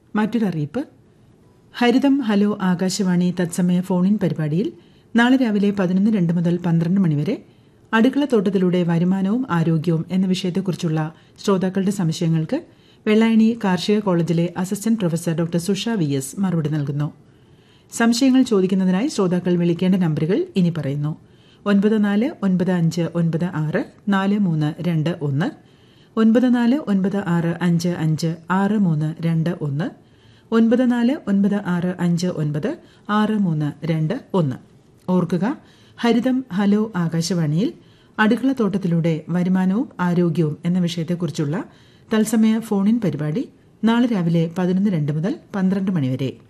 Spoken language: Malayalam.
മറ്റൊരറിയിപ്പ് ഹരിതം ഹലോ ആകാശവാണി തത്സമയ ഫോണിൻ പരിപാടിയിൽ നാളെ രാവിലെ പതിനൊന്ന് രണ്ട് മുതൽ പന്ത്രണ്ട് മണിവരെ അടുക്കളത്തോട്ടത്തിലൂടെ വരുമാനവും ആരോഗ്യവും എന്ന വിഷയത്തെക്കുറിച്ചുള്ള ശ്രോതാക്കളുടെ സംശയങ്ങൾക്ക് വെള്ളായണി കാർഷിക കോളേജിലെ assistant professor doctor Susha V S മറുപടി നൽകുന്നു സംശയങ്ങൾ ചോദിക്കുന്നതിനായി ശ്രോതാക്കൾ വിളിക്കേണ്ട നമ്പറുകൾ ഇനി പറയുന്നു ഒൻപത് നാല് ഒൻപത് അഞ്ച് ഒൻപത് ആറ് നാല് മൂന്ന് രണ്ട് ഒന്ന് ഒൻപത് നാല് ഒൻപത് ആറ് അഞ്ച് അഞ്ച് ആറ് മൂന്ന് രണ്ട് ഒന്ന് ഒൻപത് നാല് ഒൻപത് ആറ് അഞ്ച് ഒൻപത് ആറ് മൂന്ന് രണ്ട് ഒന്ന് ഓർക്കുക ഹരിതം ഹലോ ആകാശവാണിയിൽ അടുക്കളത്തോട്ടത്തിലൂടെ വരുമാനവും ആരോഗ്യവും എന്ന വിഷയത്തെക്കുറിച്ചുള്ള തത്സമയ ഫോണിൻ പരിപാടി നാളെ രാവിലെ പതിനൊന്ന് രണ്ട് മുതൽ പന്ത്രണ്ട് മണിവരെ